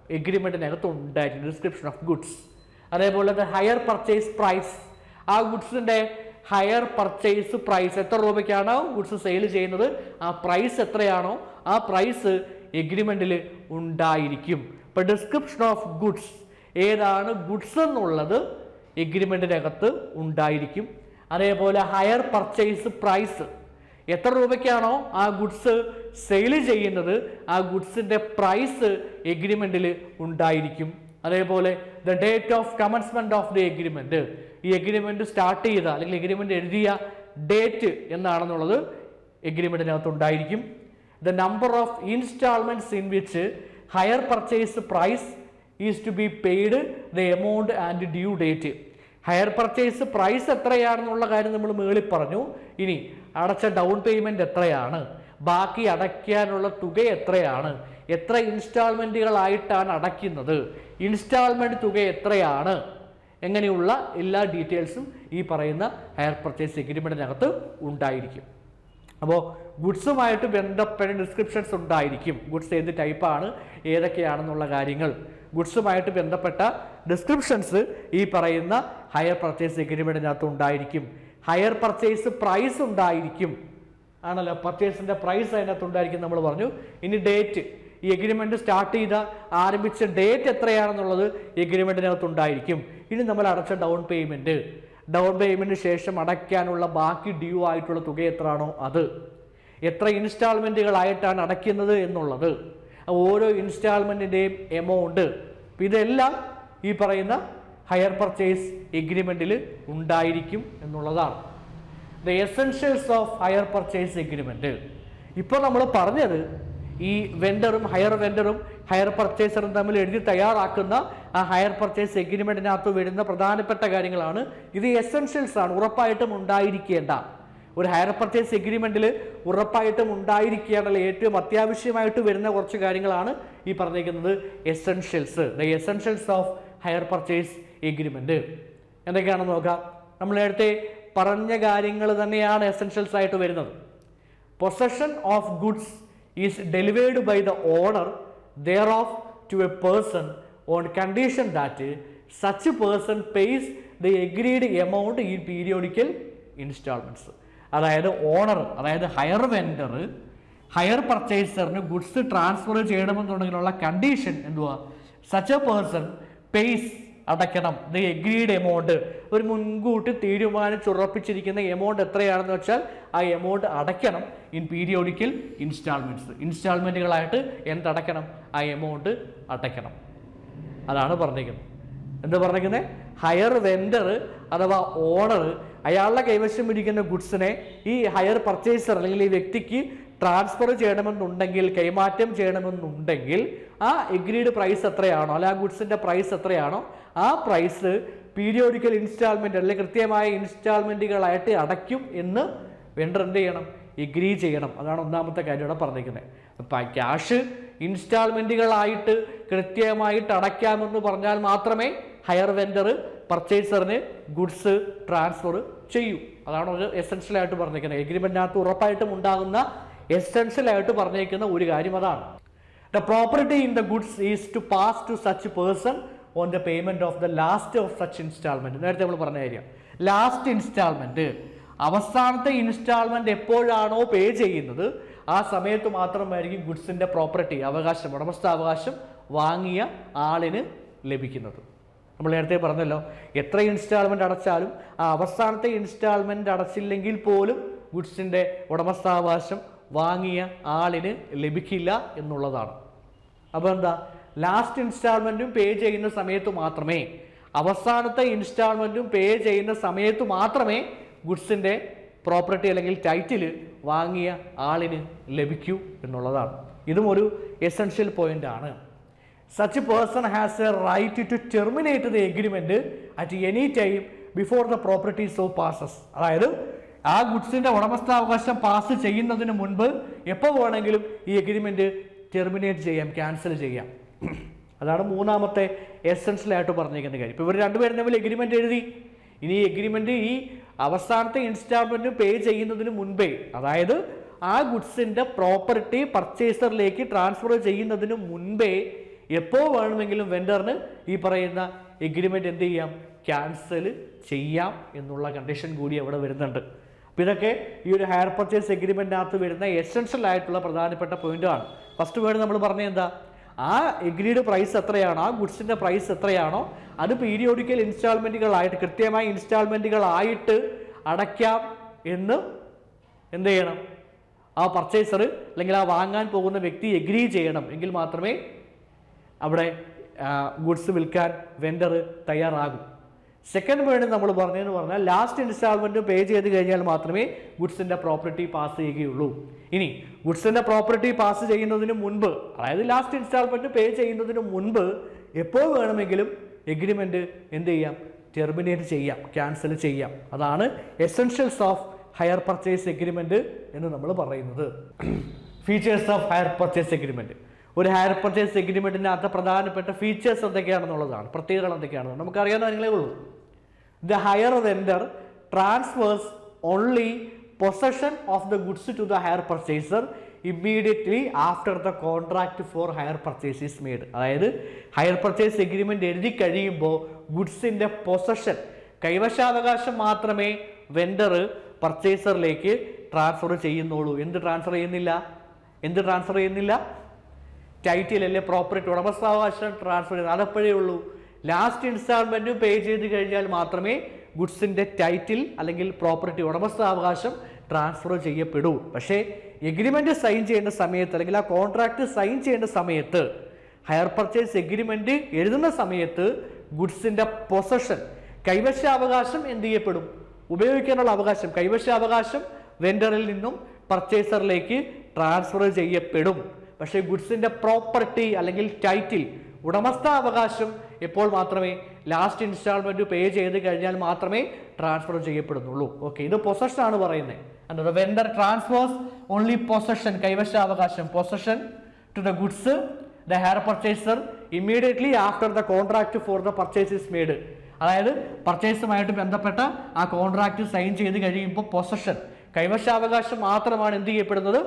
എഗ്രിമെൻറ്റിനകത്ത് ഉണ്ടായിരിക്കും ഡിസ്ക്രിപ്ഷൻ ഓഫ് ഗുഡ്സ് അതേപോലെ തന്നെ ഹയർ പർച്ചേസ് പ്രൈസ് ആ ഗുഡ്സിൻ്റെ ഹയർ പർച്ചേസ് പ്രൈസ് എത്ര രൂപയ്ക്കാണോ ഗുഡ്സ് സെയിൽ ചെയ്യുന്നത് ആ പ്രൈസ് എത്രയാണോ ആ പ്രൈസ് എഗ്രിമെൻറ്റിൽ ഉണ്ടായിരിക്കും ഇപ്പം ഡിസ്ക്രിപ്ഷൻ ഓഫ് ഗുഡ്സ് ഏതാണ് ഗുഡ്സ് എന്നുള്ളത് എഗ്രിമെൻറ്റിനകത്ത് ഉണ്ടായിരിക്കും അതേപോലെ ഹയർ പർച്ചേസ് പ്രൈസ് എത്ര രൂപയ്ക്കാണോ ആ ഗുഡ്സ് സെയിൽ ചെയ്യുന്നത് ആ ഗുഡ്സിൻ്റെ പ്രൈസ് എഗ്രിമെൻറ്റിൽ ഉണ്ടായിരിക്കും അതേപോലെ the date of commencement of the agreement ഈ എഗ്രിമെന്റ് സ്റ്റാർട്ട് ചെയ്ത അല്ലെങ്കിൽ എഗ്രിമെന്റ് എഴുതിയ ഡേറ്റ് എന്നാണെന്നുള്ളത് എഗ്രിമെന്റിനകത്ത് ഉണ്ടായിരിക്കും the number of instalments in which hire purchase price is to be paid the amount and due date hire purchase price എത്രയാണെന്നുള്ള കാര്യം നമ്മൾ മുകളിൽ പറഞ്ഞു ഇനി അടച്ച ഡൗൺ പേയ്മെന്റ് എത്രയാണ് ബാക്കി അടയ്ക്കാനുള്ള തുക എത്രയാണ് എത്ര ഇൻസ്റ്റാൾമെന്റുകളായിട്ടാണ് അടയ്ക്കുന്നത് ഇൻസ്റ്റാൾമെന്റ് തുക എത്രയാണ് എങ്ങനെയുള്ള എല്ലാ ഡീറ്റെയിൽസും ഈ പറയുന്ന ഹയർ പർച്ചേസ് എഗ്രിമെന്റിനകത്ത് ഉണ്ടായിരിക്കും അപ്പോൾ ഗുഡ്സുമായിട്ട് ബന്ധപ്പെട്ട ഡിസ്ക്രിപ്ഷൻസ് ഉണ്ടായിരിക്കും ഗുഡ്സ് ഏത് ടൈപ്പാണ് ഏതൊക്കെയാണെന്നുള്ള കാര്യങ്ങൾ ഗുഡ്സുമായിട്ട് ബന്ധപ്പെട്ട ഡിസ്ക്രിപ്ഷൻസ് ഈ പറയുന്ന ഹയർ പർച്ചേസ് എഗ്രിമെൻറ്റിനകത്ത് ഉണ്ടായിരിക്കും ഹയർ പർച്ചേസ് പ്രൈസ് ഉണ്ടായിരിക്കും ആണല്ലോ പർച്ചേസിൻ്റെ പ്രൈസ് അതിനകത്ത് ഉണ്ടായിരിക്കും നമ്മൾ പറഞ്ഞു ഇനി ഡേറ്റ് ഈ എഗ്രിമെന്റ് സ്റ്റാർട്ട് ചെയ്ത ആരംഭിച്ച ഡേറ്റ് എത്രയാണെന്നുള്ളത് എഗ്രിമെന്റിനകത്ത് ഉണ്ടായിരിക്കും ഇനി നമ്മൾ അടച്ച ഡൗൺ പേയ്മെന്റ് ഡൗൺ പേയ്മെന്റിന് ശേഷം അടയ്ക്കാനുള്ള ബാക്കി ഡ്യൂ ആയിട്ടുള്ള തുക എത്രയാണോ അത് എത്ര ഇൻസ്റ്റാൾമെന്റുകളായിട്ടാണ് അടയ്ക്കുന്നത് എന്നുള്ളത് ഓരോ ഇൻസ്റ്റാൾമെന്റിന്റെയും എമൗണ്ട് ഇതെല്ലാം ഈ പറയുന്ന ഹയർ പർച്ചേസ് എഗ്രിമെന്റിൽ ഉണ്ടായിരിക്കും എന്നുള്ളതാണ് the essentials of hire purchase agreement ഇപ്പോൾ നമ്മൾ പറഞ്ഞത് ഈ വെണ്ടറും ഹയർ വെണ്ടറും ഹയർ പർച്ചേസറും തമ്മിൽ എഴുതി തയ്യാറാക്കുന്ന ആ ഹയർ പർച്ചേസ് എഗ്രിമെന്റിനകത്ത് വരുന്ന പ്രധാനപ്പെട്ട കാര്യങ്ങളാണ് ഇത് എസെൻഷ്യൽസ് ആണ് ഉറപ്പായിട്ടും ഉണ്ടായിരിക്കേണ്ട ഒരു ഹയർ പർച്ചേസ് എഗ്രിമെന്റിൽ ഉറപ്പായിട്ടും ഉണ്ടായിരിക്കേണ്ട ഏറ്റവും അത്യാവശ്യമായിട്ട് വരുന്ന കുറച്ച് കാര്യങ്ങളാണ് ഈ പറഞ്ഞിരിക്കുന്നത് essentials the essentials of hire purchase agreement എന്തൊക്കെയാണെന്ന് നോക്കാം നമ്മൾ നേരത്തെ പറഞ്ഞ കാര്യങ്ങൾ തന്നെയാണ് എസെൻഷ്യൽസ് ആയിട്ട് വരുന്നത് possession of goods is delivered by the owner thereof to a person on condition that such person pays the agreed amount ഈ പീരിയോഡിക്കൽ ഇൻസ്റ്റാൾമെൻറ്റ്സ് അതായത് ഓണർ അതായത് ഹയർ വെൻഡർ ഹയർ പർച്ചേസറിന് ഗുഡ്സ് ട്രാൻസ്ഫർ ചെയ്യണമെന്നുണ്ടെങ്കിലുള്ള condition എന്തുവാ such a person pays അടയ്ക്കണം the agreed amount ഒരു മുൻകൂട്ടി തീരുമാനിച്ചുറപ്പിച്ചിരിക്കുന്ന എമൗണ്ട് എത്രയാണെന്ന് വെച്ചാൽ ആ എമൗണ്ട് അടയ്ക്കണം ഇൻ പീരിയോഡിക്കൽ ഇൻസ്റ്റാൾമെൻറ്റ്സ് ഇൻസ്റ്റാൾമെൻറ്റുകളായിട്ട് എന്തടയ്ക്കണം ആ എമൗണ്ട് അടയ്ക്കണം അതാണ് പറഞ്ഞിരിക്കുന്നത് എന്താ പറഞ്ഞിരിക്കുന്നത് ഹയർ വെൻഡർ അഥവാ ഓണർ അയാളുടെ കൈവശം ഇരിക്കുന്ന ഗുഡ്സിനെ ഈ ഹയർ പർച്ചേസർ അല്ലെങ്കിൽ ഈ വ്യക്തിക്ക് ട്രാൻസ്ഫർ ചെയ്യണമെന്നുണ്ടെങ്കിൽ കൈമാറ്റം ചെയ്യണമെന്നുണ്ടെങ്കിൽ ആ എഗ്രീഡ് പ്രൈസ് എത്രയാണോ അല്ലെ ആ ഗുഡ്സിന്റെ പ്രൈസ് എത്രയാണോ ആ പ്രൈസ് പീരിയോഡിക്കൽ ഇൻസ്റ്റാൾമെന്റ് അല്ലെങ്കിൽ കൃത്യമായ ഇൻസ്റ്റാൾമെന്റുകളായിട്ട് അടയ്ക്കും എന്ന് വെണ്ടർ എന്ത് ചെയ്യണം എഗ്രി ചെയ്യണം അതാണ് ഒന്നാമത്തെ കാര്യം ഇവിടെ പറഞ്ഞിരിക്കുന്നത് അപ്പം ക്യാഷ് ഇൻസ്റ്റാൾമെന്റുകളായിട്ട് കൃത്യമായിട്ട് അടയ്ക്കാമെന്ന് പറഞ്ഞാൽ മാത്രമേ ഹയർ വെൻഡർ പർച്ചേസറിന് ഗുഡ്സ് ട്രാൻസ്ഫർ ചെയ്യൂ അതാണ് ഒരു എസെൻഷ്യൽ ആയിട്ട് പറഞ്ഞിരിക്കുന്നത് എഗ്രിമെന്റിനകത്ത് ഉറപ്പായിട്ടും ഉണ്ടാകുന്ന എസെൻഷ്യൽ ആയിട്ട് പറഞ്ഞിരിക്കുന്ന ഒരു കാര്യം അതാണ് the property in the goods is to pass to such person on the payment of the last of such instalment നേരത്തെ നമ്മൾ പറഞ്ഞ കാര്യം ലാസ്റ്റ് ഇൻസ്റ്റാൾമെന്റ് അവസാനത്തെ ഇൻസ്റ്റാൾമെന്റ് എപ്പോഴാണോ പേ ചെയ്യുന്നത് ആ സമയത്ത് മാത്രമായിരിക്കും ഗുഡ്സിന്റെ പ്രോപ്പർട്ടി അവകാശം ഉടമസ്ഥാവകാശം വാങ്ങിയ ആളിന് ലഭിക്കുന്നത് നമ്മൾ നേരത്തെ പറഞ്ഞല്ലോ എത്ര ഇൻസ്റ്റാൾമെന്റ് അടച്ചാലും ആ അവസാനത്തെ ഇൻസ്റ്റാൾമെന്റ് അടച്ചില്ലെങ്കിൽ പോലും ഗുഡ്സിന്റെ ഉടമസ്ഥാവകാശം വാങ്ങിയ ആളിന് ലഭിക്കില്ല എന്നുള്ളതാണ് അപ്പോൾ എന്താ ലാസ്റ്റ് ഇൻസ്റ്റാൾമെന്റും പേ ചെയ്യുന്ന സമയത്ത് മാത്രമേ അവസാനത്തെ ഇൻസ്റ്റാൾമെന്റും പേ ചെയ്യുന്ന സമയത്ത് മാത്രമേ ഗുഡ്സിന്റെ പ്രോപ്പർട്ടി അല്ലെങ്കിൽ ടൈറ്റിൽ വാങ്ങിയ ആളിന് ലഭിക്കൂ എന്നുള്ളതാണ് ഇതും ഒരു എസെൻഷ്യൽ പോയിന്റ് ആണ് such person has a right to terminate the agreement at any time before the property so passes അതായത് ആ ഗുഡ്സിന്റെ ഉടമസ്ഥാവകാശം പാസ് ചെയ്യുന്നതിന് മുൻപ് എപ്പോൾ വേണമെങ്കിലും ഈ എഗ്രിമെന്റ് ടെർമിനേറ്റ് ചെയ്യാം ക്യാൻസൽ ചെയ്യാം അതാണ് മൂന്നാമത്തെ എസെൻഷ്യൽ ആയിട്ട് പറഞ്ഞിരിക്കുന്ന കാര്യം ഇപ്പോൾ ഇവർ രണ്ടുപേരും തമ്മിൽ എഗ്രിമെന്റ് എഴുതി ഇനി ഈ എഗ്രിമെന്റ് ഈ അവസാനത്തെ ഇൻസ്റ്റാൾമെന്റ് പേ ചെയ്യുന്നതിന് മുൻപേ അതായത് ആ ഗുഡ്സിന്റെ പ്രോപ്പർട്ടി പർച്ചേസറിലേക്ക് ട്രാൻസ്ഫർ ചെയ്യുന്നതിന് മുൻപേ എപ്പോൾ വേണമെങ്കിലും വെൻഡറിന് ഈ പറയുന്ന എഗ്രിമെൻ്റ് എന്ത് ചെയ്യാം ക്യാൻസൽ ചെയ്യാം എന്നുള്ള കണ്ടീഷൻ കൂടി അവിടെ വരുന്നുണ്ട് അപ്പോൾ ഇതൊക്കെ ഈ ഒരു ഹയർ പർച്ചേസ് എഗ്രിമെൻറ്റിനകത്ത് വരുന്ന എസെൻഷ്യൽ ആയിട്ടുള്ള പ്രധാനപ്പെട്ട പോയിന്റാണ് ഫസ്റ്റ് വേർഡ് നമ്മൾ പറഞ്ഞ എന്താ ആ എഗ്രീഡ് പ്രൈസ് എത്രയാണോ ആ ഗുഡ്സിൻ്റെ പ്രൈസ് എത്രയാണോ അത് പീരിയോഡിക്കൽ ഇൻസ്റ്റാൾമെൻറ്റുകളായിട്ട് കൃത്യമായ ഇൻസ്റ്റാൾമെൻറ്റുകളായിട്ട് അടയ്ക്കാം എന്ന് എന്ത് ചെയ്യണം ആ പർച്ചേസർ അല്ലെങ്കിൽ ആ വാങ്ങാൻ പോകുന്ന വ്യക്തി എഗ്രി ചെയ്യണം എങ്കിൽ മാത്രമേ അവിടെ ഗുഡ്സ് വിൽക്കാൻ വെൻഡർ തയ്യാറാകും സെക്കൻഡ് വേർഡ് നമ്മൾ പറഞ്ഞതെന്ന് പറഞ്ഞാൽ ലാസ്റ്റ് ഇൻസ്റ്റാൾമെൻറ്റ് പേ ചെയ്ത് കഴിഞ്ഞാൽ മാത്രമേ ഗുഡ്സിൻ്റെ പ്രോപ്പർട്ടി പാസ് ചെയ്യുകയുള്ളൂ ഇനി ഗുഡ്സിൻ്റെ പ്രോപ്പർട്ടി പാസ് ചെയ്യുന്നതിന് മുൻപ് അതായത് ലാസ്റ്റ് ഇൻസ്റ്റാൾമെൻറ്റ് പേ ചെയ്യുന്നതിന് മുൻപ് എപ്പോൾ വേണമെങ്കിലും എഗ്രിമെൻറ്റ് എന്ത് ചെയ്യാം ടെർമിനേറ്റ് ചെയ്യാം ക്യാൻസൽ ചെയ്യാം അതാണ് essentials of hire purchase agreement എന്ന് നമ്മൾ പറയുന്നത് features of hire purchase agreement ഒരു ഹയർ പർച്ചേസ് എഗ്രിമെൻറ്റിനകത്ത് പ്രധാനപ്പെട്ട ഫീച്ചേഴ്സ് എന്തൊക്കെയാണെന്നുള്ളതാണ് പ്രത്യേകതകൾ എന്തൊക്കെയാണെന്ന് നമുക്കറിയാവുന്ന കാര്യങ്ങളേ ഉള്ളൂ the hire vendor transfers only possession of the goods to the hire purchaser immediately after the contract for hire purchase is made അതായത് ഹയർ പർച്ചേസ് എഗ്രിമെൻ്റ് എഴുതി കഴിയുമ്പോൾ ഗുഡ്സിൻ്റെ പൊസഷൻ കൈവശാവകാശം മാത്രമേ വെൻഡർ പർച്ചേസറിലേക്ക് ട്രാൻസ്ഫർ ചെയ്യുന്നുള്ളൂ എന്ത് ട്രാൻസ്ഫർ ചെയ്യുന്നില്ല എന്ത് ട്രാൻസ്ഫർ ചെയ്യുന്നില്ല ടൈറ്റിൽ അല്ലെ പ്രോപ്പർട്ടി ഉടമസ്ഥാവകാശം ട്രാൻസ്ഫർ ചെയ്യുന്നത് അതെപ്പോഴേ ഉള്ളൂ ലാസ്റ്റ് ഇൻസ്റ്റാൾമെൻറ്റും പേ ചെയ്ത് കഴിഞ്ഞാൽ മാത്രമേ ഗുഡ്സിൻ്റെ ടൈറ്റിൽ അല്ലെങ്കിൽ പ്രോപ്പർട്ടി ഉടമസ്ഥാവകാശം ട്രാൻസ്ഫർ ചെയ്യപ്പെടൂ പക്ഷേ എഗ്രിമെൻറ്റ് സൈൻ ചെയ്യുന്ന സമയത്ത് അല്ലെങ്കിൽ ആ കോൺട്രാക്റ്റ് സൈൻ ചെയ്യുന്ന സമയത്ത് ഹയർ പർച്ചേസ് എഗ്രിമെൻറ്റ് എഴുതുന്ന സമയത്ത് ഗുഡ്സിൻ്റെ പൊസഷൻ കൈവശാവകാശം എന്ത് ചെയ്യപ്പെടും ഉപയോഗിക്കാനുള്ള അവകാശം കൈവശാവകാശം വെൻഡറിൽ നിന്നും പർച്ചേസറിലേക്ക് ട്രാൻസ്ഫർ ചെയ്യപ്പെടും പക്ഷേ ഗുഡ്സിൻ്റെ പ്രോപ്പർട്ടി അല്ലെങ്കിൽ ടൈറ്റിൽ ഉടമസ്ഥാവകാശം എപ്പോൾ മാത്രമേ ലാസ്റ്റ് ഇൻസ്റ്റാൾമെൻറ്റ് പേ ചെയ്ത് കഴിഞ്ഞാൽ മാത്രമേ ട്രാൻസ്ഫർ ചെയ്യപ്പെടുന്നുള്ളൂ ഓക്കെ ഇത് പൊസഷൻ ആണ് പറയുന്നത് എന്താ വെൻഡർ ട്രാൻസ്ഫേഴ്സ് ഓൺലി പൊസഷൻ കൈവശാവകാശം possession to the goods the hire purchaser immediately after the contract for the purchase is made അതായത് പർച്ചേസുമായിട്ട് ബന്ധപ്പെട്ട ആ കോൺട്രാക്ട് സൈൻ ചെയ്ത് കഴിയുമ്പോൾ പൊസഷൻ കൈവശാവകാശം മാത്രമാണ് എന്ത് ചെയ്യപ്പെടുന്നത്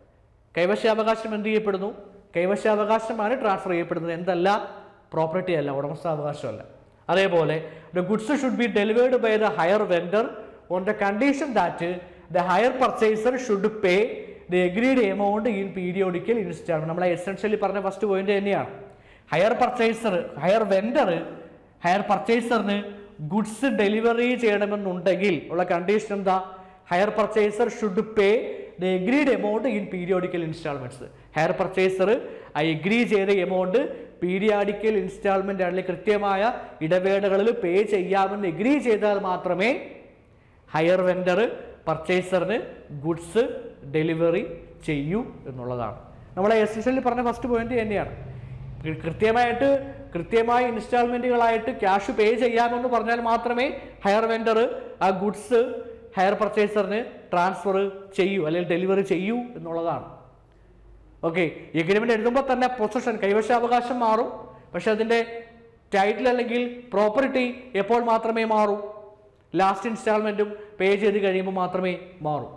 കൈവശാവകാശം എന്ത് ചെയ്യപ്പെടുന്നു കൈവശാവകാശമാണ് ട്രാൻസ്ഫർ ചെയ്യപ്പെടുന്നത് എന്തല്ല പ്രോപ്പർട്ടി അല്ല ഉടമസ്ഥാവകാശമല്ല അതേപോലെ the goods should be delivered by the hire vendor on the condition that the hire purchaser should pay the agreed amount in periodical instalment നമ്മളെ എസെൻഷ്യലി പറഞ്ഞ ഫസ്റ്റ് പോയിന്റ് തന്നെയാണ് hire purchaser hire vendor hire പർച്ചേസറിന് goods delivery ചെയ്യണമെന്നുണ്ടെങ്കിൽ ഉള്ള condition എന്താ hire purchaser should pay the agreed amount in periodical instalments hire purchaser ആ agree ചെയ്ത amount periodical instalment അല്ലെങ്കിൽ കൃത്യമായ ഇടവേളകളിൽ പേ ചെയ്യാമെന്ന് എഗ്രി ചെയ്താൽ മാത്രമേ ഹയർ വെൻഡർ പർച്ചേസറിന് ഗുഡ്സ് ഡെലിവറി ചെയ്യൂ എന്നുള്ളതാണ് നമ്മളെ എസെൻഷ്യലി പറഞ്ഞ ഫസ്റ്റ് പോയിന്റ് തന്നെയാണ് കൃ- കൃത്യമായിട്ട് കൃത്യമായ ഇൻസ്റ്റാൾമെന്റുകളായിട്ട് ക്യാഷ് പേ ചെയ്യാമെന്ന് പറഞ്ഞാൽ മാത്രമേ ഹയർ വെൻഡർ ആ ഗുഡ്സ് ഹയർ പർച്ചേസറിന് ട്രാൻസ്ഫർ ചെയ്യൂ അല്ലെങ്കിൽ ഡെലിവറി ചെയ്യൂ എന്നുള്ളതാണ് ഓക്കെ എഗ്രിമെന്റ് എഴുതുമ്പോൾ തന്നെ പൊസഷൻ കൈവശാവകാശം മാറും പക്ഷെ അതിൻ്റെ ടൈറ്റിൽ അല്ലെങ്കിൽ പ്രോപ്പർട്ടി എപ്പോൾ മാത്രമേ മാറൂ ലാസ്റ്റ് ഇൻസ്റ്റാൾമെൻറ്റും പേ ചെയ്ത് കഴിയുമ്പോൾ മാത്രമേ മാറൂ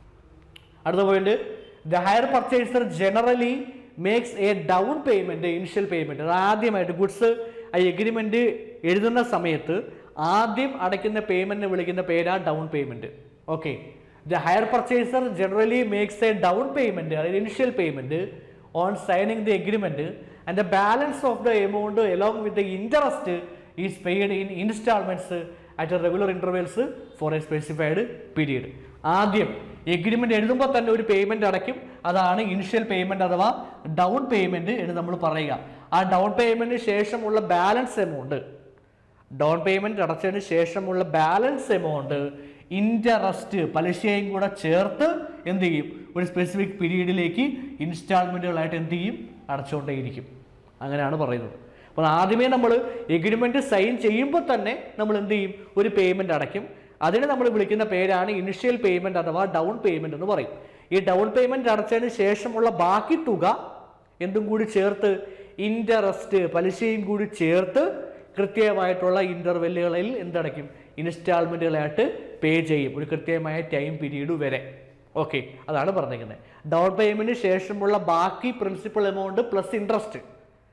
അടുത്ത point the hire purchaser generally makes a down payment initial payment അത് ആദ്യമായിട്ട് ഗുഡ്സ് ആ എഗ്രിമെന്റ് എഴുതുന്ന സമയത്ത് ആദ്യം അടയ്ക്കുന്ന പേയ്മെന്റിനെ വിളിക്കുന്ന പേരാ down payment okay the hire purchaser generally makes a down payment അതായത് initial payment on signing the agreement and the balance of the amount along with the interest is paid in instalments at regular intervals for a specified period ആദ്യം agreement എഴുതുമ്പോൾ തന്നെ ഒരു payment അടയ്ക്കും അതാണ് initial payment അഥവാ down payment എന്ന് നമ്മൾ പറയുക ആ ഡൗൺ പേയ്മെന്റിന് ശേഷമുള്ള ബാലൻസ് എമൗണ്ട് ഡൗൺ പേയ്മെന്റ് അടച്ചതിന് ശേഷമുള്ള ബാലൻസ് എമൗണ്ട് ഇൻട്രസ്റ്റ് പലിശയും കൂടെ ചേർത്ത് എന്ത് ചെയ്യും ഒരു സ്പെസിഫിക് പീരീഡിലേക്ക് ഇൻസ്റ്റാൾമെന്റുകളായിട്ട് എന്ത് ചെയ്യും അടച്ചുകൊണ്ടേയിരിക്കും അങ്ങനെയാണ് പറയുന്നത് അപ്പോൾ ആദ്യമേ നമ്മൾ എഗ്രിമെന്റ് സൈൻ ചെയ്യുമ്പോൾ തന്നെ നമ്മൾ എന്ത് ചെയ്യും ഒരു പേയ്മെന്റ് അടയ്ക്കും അതിനെ നമ്മൾ വിളിക്കുന്ന പേരാണ് ഇനിഷ്യൽ പേയ്മെന്റ് അഥവാ ഡൗൺ പേയ്മെന്റ് എന്ന് പറയും ഈ ഡൗൺ പേയ്മെന്റ് അടച്ചതിന് ശേഷമുള്ള ബാക്കി തുക എന്തും കൂടി ചേർത്ത് ഇൻട്രസ്റ്റ് പലിശയും കൂടി ചേർത്ത് കൃത്യമായിട്ടുള്ള ഇന്റർവെല്ലുകളിൽ എന്തടയ്ക്കും ഇൻസ്റ്റാൾമെന്റുകളായിട്ട് പേ ചെയ്യും ഒരു കൃത്യമായ ടൈം പീരീഡ് വരെ ഓക്കെ അതാണ് പറഞ്ഞിരിക്കുന്നത് ഡൗൺ പേയ്മെന്റിന് ശേഷമുള്ള ബാക്കി principal amount plus interest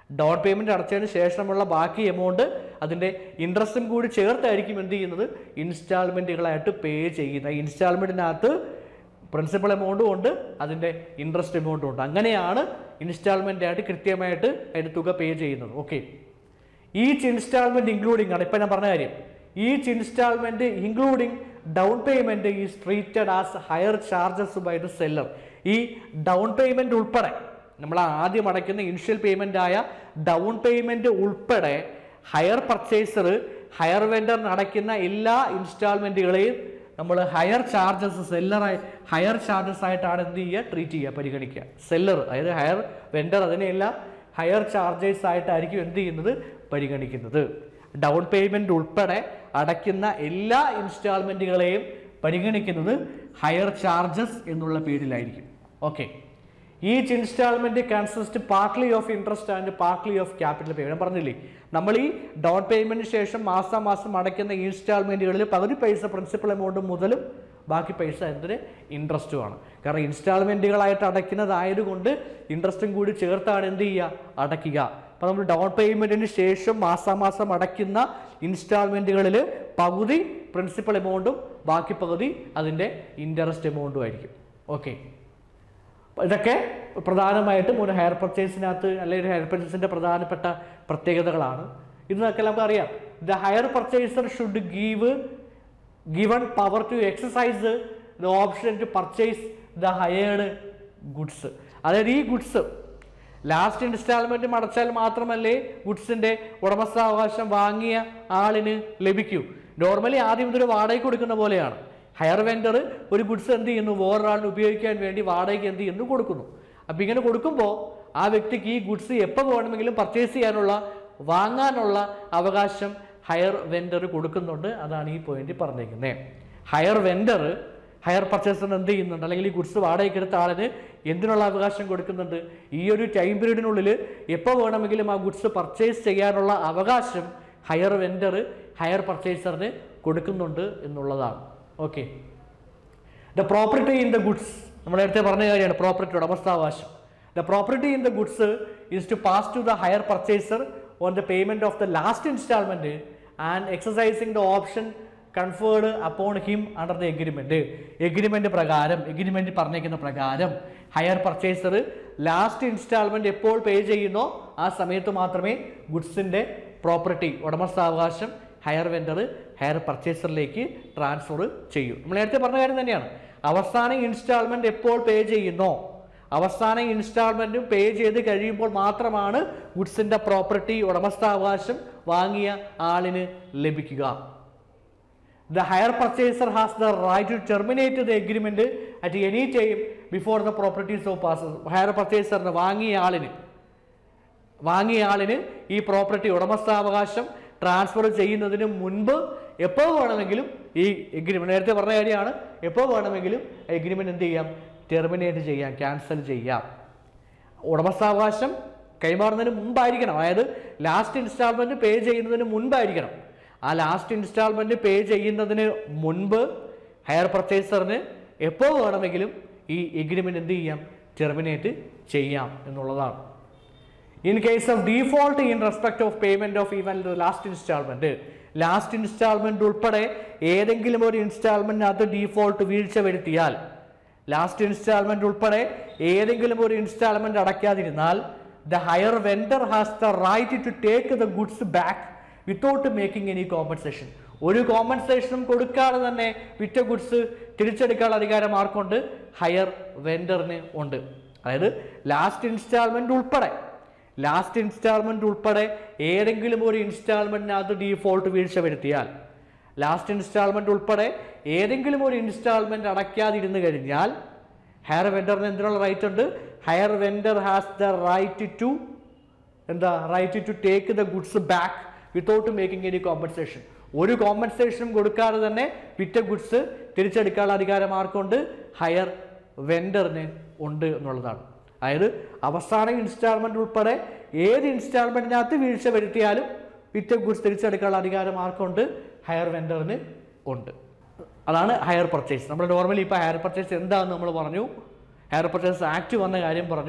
down payment അടച്ചതിന് ശേഷമുള്ള ബാക്കി എമൗണ്ട് അതിന്റെ ഇൻട്രസ്റ്റും കൂടി ചേർത്തായിരിക്കും എന്ത് ചെയ്യുന്നത് ഇൻസ്റ്റാൾമെന്റുകളായിട്ട് പേ ചെയ്യുന്നത് ഇൻസ്റ്റാൾമെന്റിനകത്ത് പ്രിൻസിപ്പൽ എമൗണ്ടും ഉണ്ട് അതിന്റെ ഇൻട്രസ്റ്റ് എമൗണ്ടും ഉണ്ട് അങ്ങനെയാണ് ഇൻസ്റ്റാൾമെന്റ് ആയിട്ട് കൃത്യമായിട്ട് അതിന്റെ തുക പേ ചെയ്യുന്നത് ഓക്കെ ഈച്ച് ഇൻസ്റ്റാൾമെന്റ് ഇൻക്ലൂഡിംഗ് ആണ് ഇപ്പം ഞാൻ പറഞ്ഞ കാര്യം each instalment including down payment is treated as hire charges by the seller ഈ ഡൗൺ പേയ്മെന്റ് ഉൾപ്പെടെ നമ്മൾ ആദ്യം അടയ്ക്കുന്ന ഇനിഷ്യൽ പേയ്മെന്റ് ആയ ഡൗൺ പേയ്മെന്റ് ഉൾപ്പെടെ ഹയർ പർച്ചേസർ ഹയർ വെൻഡറിന് അടയ്ക്കുന്ന എല്ലാ ഇൻസ്റ്റാൾമെന്റുകളെയും നമ്മൾ ഹയർ ചാർജസ് സെല്ലറായി ഹയർ ചാർജസ് ആയിട്ടാണ് എന്ത് ചെയ്യുക ട്രീറ്റ് ചെയ്യുക പരിഗണിക്കുക സെല്ലർ അതായത് ഹയർ വെൻഡർ അതിനെല്ലാം ഹയർ ചാർജസ് ആയിട്ടായിരിക്കും എന്ത് ചെയ്യുന്നത് പരിഗണിക്കുന്നത് ഡൗൺ പേയ്മെന്റ് ഉൾപ്പെടെ അടയ്ക്കുന്ന എല്ലാ ഇൻസ്റ്റാൾമെന്റുകളെയും പരിഗണിക്കുന്നത് ഹയർ ചാർജസ് എന്നുള്ള പേരിലായിരിക്കും okay each instalment consist partly of interest and partly of capital payment പറഞ്ഞില്ലേ നമ്മൾ ഈ ഡൗൺ പേയ്മെന്റിന് ശേഷം മാസം മാസം അടയ്ക്കുന്ന ഇൻസ്റ്റാൾമെന്റുകളിൽ പകുതി പൈസ പ്രിൻസിപ്പൽ എമൗണ്ട് മുതലും ബാക്കി പൈസ എന്തിന് ഇൻട്രസ്റ്റുമാണ് കാരണം ഇൻസ്റ്റാൾമെന്റുകളായിട്ട് അടയ്ക്കുന്നതായതുകൊണ്ട് ഇൻട്രസ്റ്റും കൂടി ചേർത്താണ് എന്ത് ചെയ്യുക അടയ്ക്കുക അപ്പോൾ നമ്മൾ ഡൗൺ പേയ്മെന്റിന് ശേഷം മാസാമാസം അടയ്ക്കുന്ന ഇൻസ്റ്റാൾമെന്റുകളിൽ പകുതി പ്രിൻസിപ്പൽ എമൗണ്ടും ബാക്കി പകുതി അതിൻ്റെ ഇൻട്രസ്റ്റ് എമൗണ്ടും ആയിരിക്കും ഓക്കെ ഇതൊക്കെ പ്രധാനമായിട്ടും ഒരു ഹയർ പർച്ചേസിനകത്ത് അല്ലെങ്കിൽ ഒരു ഹയർ പർച്ചേസിന്റെ പ്രധാനപ്പെട്ട പ്രത്യേകതകളാണ് ഇതൊക്കെ നമുക്ക് അറിയാം the hire purchaser should give given power to exercise the option to purchase the hired goods അതായത് ഈ ഗുഡ്സ് ലാസ്റ്റ് ഇൻസ്റ്റാൾമെന്റ് അടച്ചാൽ മാത്രമല്ലേ ഗുഡ്സിന്റെ ഉടമസ്ഥാവകാശം വാങ്ങിയ ആളിന് ലഭിക്കൂ നോർമലി ആദ്യം ഇതൊരു വാടകയ്ക്ക് കൊടുക്കുന്ന പോലെയാണ് ഹയർ വെൻഡർ ഒരു ഗുഡ്സ് എന്ത് ചെയ്യുന്നു വേറൊരാളിന് ഉപയോഗിക്കാൻ വേണ്ടി വാടകയ്ക്ക് എന്ത് ചെയ്യുന്നു കൊടുക്കുന്നു അപ്പം ഇങ്ങനെ കൊടുക്കുമ്പോൾ ആ വ്യക്തിക്ക് ഈ ഗുഡ്സ് എപ്പോൾ വേണമെങ്കിലും പർച്ചേസ് ചെയ്യാനുള്ള വാങ്ങാനുള്ള അവകാശം ഹയർ വെൻഡർ കൊടുക്കുന്നുണ്ട് അതാണ് ഈ പോയിന്റ് പറഞ്ഞേക്കുന്നത് ഹയർ വെൻഡർ ഹയർ പർച്ചേസറിന് എന്ത് ചെയ്യുന്നുണ്ട് അല്ലെങ്കിൽ ഈ ഗുഡ്സ് വാടകയ്ക്ക് എടുത്ത ആളിന് എന്തിനുള്ള അവകാശം കൊടുക്കുന്നുണ്ട് ഈ ഒരു ടൈം പീരീഡിനുള്ളിൽ എപ്പോൾ വേണമെങ്കിലും ആ ഗുഡ്സ് പർച്ചേസ് ചെയ്യാനുള്ള അവകാശം ഹയർ വെൻഡർ ഹയർ പർച്ചേസറിന് കൊടുക്കുന്നുണ്ട് എന്നുള്ളതാണ് okay the property in the goods നമ്മൾ നേരത്തെ പറഞ്ഞ കാര്യമാണ് പ്രോപ്പർട്ടി ഉടമസ്ഥാവകാശം the property in the goods is to pass to the hire purchaser on the payment of the last instalment and exercising the option conferred upon him under the agreement agreement പ്രകാരം agreement പറഞ്ഞേക്കുന്ന പ്രകാരം higher purchaser last instalment എപ്പോൾ പേ ചെയ്യുന്നോ ആ സമയത്ത് മാത്രമേ ഗുഡ്സിന്റെ property ഉടമസ്ഥാവകാശം ഹയർ വെൻഡർ ഹയർ പർച്ചേസറിലേക്ക് ട്രാൻസ്ഫർ ചെയ്യും നമ്മൾ നേരത്തെ പറഞ്ഞ കാര്യം തന്നെയാണ് അവസാന ഇൻസ്റ്റാൾമെന്റ് എപ്പോൾ പേ ചെയ്യുന്നോ അവസാന ഇൻസ്റ്റാൾമെന്റും പേ ചെയ്ത് കഴിയുമ്പോൾ മാത്രമാണ് ഗുഡ്സിന്റെ പ്രോപ്പർട്ടി ഉടമസ്ഥാവകാശം വാങ്ങിയ ആളിന് ലഭിക്കുക the hire purchaser has the right to terminate the agreement at any time before the properties of pass hire പർച്ചേസറിന് വാങ്ങിയ ആളിന് വാങ്ങിയ ആളിന് ഈ പ്രോപ്പർട്ടി ഉടമസ്ഥാവകാശം ട്രാൻസ്ഫർ ചെയ്യുന്നതിന് മുൻപ് എപ്പോൾ വേണമെങ്കിലും ഈ എഗ്രിമെന്റ് നേരത്തെ പറഞ്ഞ കാര്യമാണ് എപ്പോൾ വേണമെങ്കിലും എഗ്രിമെന്റ് എന്ത് ചെയ്യാം ടെർമിനേറ്റ് ചെയ്യാം ക്യാൻസൽ ചെയ്യാം ഉടമസ്ഥാവകാശം കൈമാറുന്നതിന് മുമ്പായിരിക്കണം അതായത് ലാസ്റ്റ് ഇൻസ്റ്റാൾമെന്റ് പേ ചെയ്യുന്നതിന് മുൻപായിരിക്കണം ആ ലാസ്റ്റ് ഇൻസ്റ്റാൾമെന്റ് പേ ചെയ്യുന്നതിന് മുൻപ് ഹയർ പർച്ചേസറിന് എപ്പോൾ വേണമെങ്കിലും ഈ എഗ്രിമെന്റ് എന്ത് ചെയ്യാം ടെർമിനേറ്റ് ചെയ്യാം എന്നുള്ളതാണ് in case of default in respect of payment of even last instalment last instalment ഉൾപ്പെടെ ഏതെങ്കിലും ഒരു ഇൻസ്റ്റാൾമെന്റിനകത്ത് ഡീഫോൾട്ട് വീഴ്ച വരുത്തിയാൽ ലാസ്റ്റ് ഇൻസ്റ്റാൾമെന്റ് ഉൾപ്പെടെ ഏതെങ്കിലും ഒരു ഇൻസ്റ്റാൾമെന്റ് അടയ്ക്കാതിരുന്നാൽ the hire vendor has the right to take the goods back without making any compensation ഒരു കോമ്പൻസേഷനും കൊടുക്കാതെ തന്നെ വിറ്റ ഗുഡ്സ് തിരിച്ചെടുക്കാനുള്ള അധികാരം ആർക്കുണ്ട് ഹയർ വെൻഡറിന് ഉണ്ട് അതായത് ലാസ്റ്റ് ഇൻസ്റ്റാൾമെന്റ് ഉൾപ്പെടെ ലാസ്റ്റ് ഇൻസ്റ്റാൾമെന്റ് ഉൾപ്പെടെ ഏതെങ്കിലും ഒരു ഇൻസ്റ്റാൾമെന്റിനകത്ത് ഡീഫോൾട്ട് വീഴ്ച വരുത്തിയാൽ ലാസ്റ്റ് ഇൻസ്റ്റാൾമെന്റ് ഉൾപ്പെടെ ഏതെങ്കിലും ഒരു ഇൻസ്റ്റാൾമെന്റ് അടയ്ക്കാതിരുന്നു കഴിഞ്ഞാൽ ഹയർ വെൻഡറിന് എന്തിനുള്ള റൈറ്റ് ഉണ്ട് hire vendor has the right to എന്താ right to take the goods back without making any compensation ഒരു കോമ്പൻസേഷനും കൊടുക്കാതെ തന്നെ വിറ്റ ഗുഡ്സ് തിരിച്ചെടുക്കാനുള്ള അധികാരം ആർക്കുണ്ട് ഹയർ വെൻഡറിന് ഉണ്ട് എന്നുള്ളതാണ് അതായത് അവസാന ഇൻസ്റ്റാൾമെന്റ് ഉൾപ്പെടെ ഏത് ഇൻസ്റ്റാൾമെന്റിനകത്ത് വീഴ്ച വരുത്തിയാലും വിറ്റ ഗുഡ്സ് തിരിച്ചെടുക്കാനുള്ള അധികാരം ആർക്കുണ്ട് ഹയർ വെൻഡറിന് ഉണ്ട് അതാണ് ഹയർ പർച്ചേസ് നമ്മൾ നോർമലി ഇപ്പോൾ ഹയർ പർച്ചേസ് എന്താണെന്ന് നമ്മൾ പറഞ്ഞു ഹയർ പർച്ചേസ് ആക്ട് വന്ന കാര്യം പറഞ്ഞു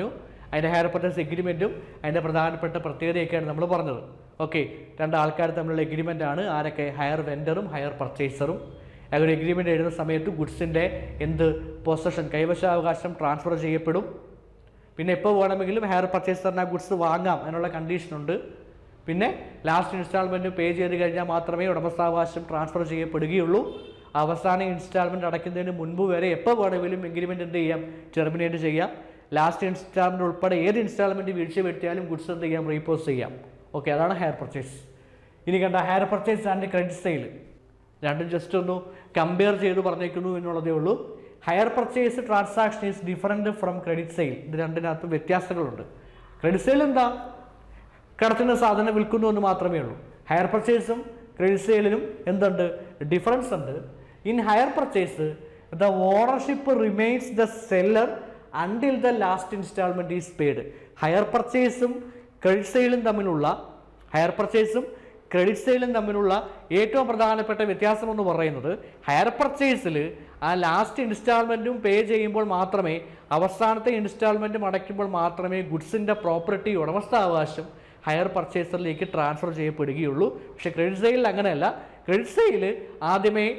അതിൻ്റെ ഹയർ പർച്ചേസ് എഗ്രിമെൻറ്റും അതിൻ്റെ പ്രധാനപ്പെട്ട പ്രത്യേകതയൊക്കെയാണ് നമ്മൾ പറഞ്ഞത് ഓക്കെ രണ്ട് ആൾക്കാർ തമ്മിലുള്ള എഗ്രിമെൻ്റ് ആണ് ആരൊക്കെ ഹയർ വെൻഡറും ഹയർ പർച്ചേസറും ആ ഒരു എഗ്രിമെൻ്റ് എഴുതുന്ന സമയത്ത് ഗുഡ്സിൻ്റെ എന്ത് പൊസഷൻ കൈവശാവകാശം ട്രാൻസ്ഫർ ചെയ്യപ്പെടും പിന്നെ എപ്പോൾ വേണമെങ്കിലും ഹയർ പർച്ചേസറിന് ആ ഗുഡ്സ് വാങ്ങാം അതിനുള്ള കണ്ടീഷനുണ്ട് പിന്നെ ലാസ്റ്റ് ഇൻസ്റ്റാൾമെൻറ്റ് പേ ചെയ്ത് കഴിഞ്ഞാൽ മാത്രമേ ഉടമസ്ഥാവകാശം ട്രാൻസ്ഫർ ചെയ്യപ്പെടുകയുള്ളൂ അവസാന ഇൻസ്റ്റാൾമെൻറ്റ് അടയ്ക്കുന്നതിന് മുൻപ് വരെ എപ്പോൾ വേണമെങ്കിലും എഗ്രിമെൻറ്റ് എന്ത് ചെയ്യാം ടെർമിനേറ്റ് ചെയ്യാം ലാസ്റ്റ് ഇൻസ്റ്റാൾമെൻറ്റ് ഉൾപ്പെടെ ഏത് ഇൻസ്റ്റാൾമെൻറ്റ് വീഴ്ച വരുത്തിയാലും ഗുഡ്സ് എന്ത് ചെയ്യാം റീപോസ് ചെയ്യാം ഓക്കെ അതാണ് ഹയർ പർച്ചേസ് ഇനി കണ്ട hire purchase and credit sale രണ്ടും ജസ്റ്റ് ഒന്ന് കമ്പയർ ചെയ്ത് പറഞ്ഞേക്കുന്നു എന്നുള്ളതേ ഉള്ളൂ hire purchase transaction is different from credit sale ഇത് രണ്ടിനകത്ത് വ്യത്യാസങ്ങളുണ്ട് ക്രെഡിറ്റ് സെയിൽ എന്താ കടത്തുന്ന സാധനം വിൽക്കുന്നു എന്ന് മാത്രമേ ഉള്ളൂ ഹയർ പർച്ചേസും ക്രെഡിറ്റ് സെയിലിനും എന്തുണ്ട് ഡിഫറൻസ് ഉണ്ട് in hire purchase the ownership remains the seller until the last instalment is paid hire പർച്ചേസും ക്രെഡിറ്റ് സെയിലും തമ്മിലുള്ള ഹയർ പർച്ചേസും ക്രെഡിറ്റ് സെയിലും തമ്മിലുള്ള ഏറ്റവും പ്രധാനപ്പെട്ട വ്യത്യാസം എന്ന് പറയുന്നത് ഹയർ പർച്ചേസിൽ ആ ലാസ്റ്റ് ഇൻസ്റ്റാൾമെൻറ്റും പേ ചെയ്യുമ്പോൾ മാത്രമേ അവസാനത്തെ ഇൻസ്റ്റാൾമെൻറ്റും അടയ്ക്കുമ്പോൾ മാത്രമേ ഗുഡ്സിൻ്റെ പ്രോപ്പർട്ടി ഉടമസ്ഥാവകാശം ഹയർ പർച്ചേസറിലേക്ക് ട്രാൻസ്ഫർ ചെയ്യപ്പെടുകയുള്ളൂ പക്ഷേ ക്രെഡിറ്റ് സെയിലിൽ അങ്ങനെയല്ല ക്രെഡിറ്റ് സെയിൽ ആദ്യമേ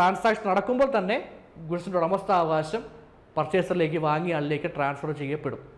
ട്രാൻസാക്ഷൻ നടക്കുമ്പോൾ തന്നെ ഗുഡ്സിൻ്റെ ഉടമസ്ഥാവകാശം പർച്ചേസറിലേക്ക് വാങ്ങിയ ആളിലേക്ക് ട്രാൻസ്ഫർ ചെയ്യപ്പെടും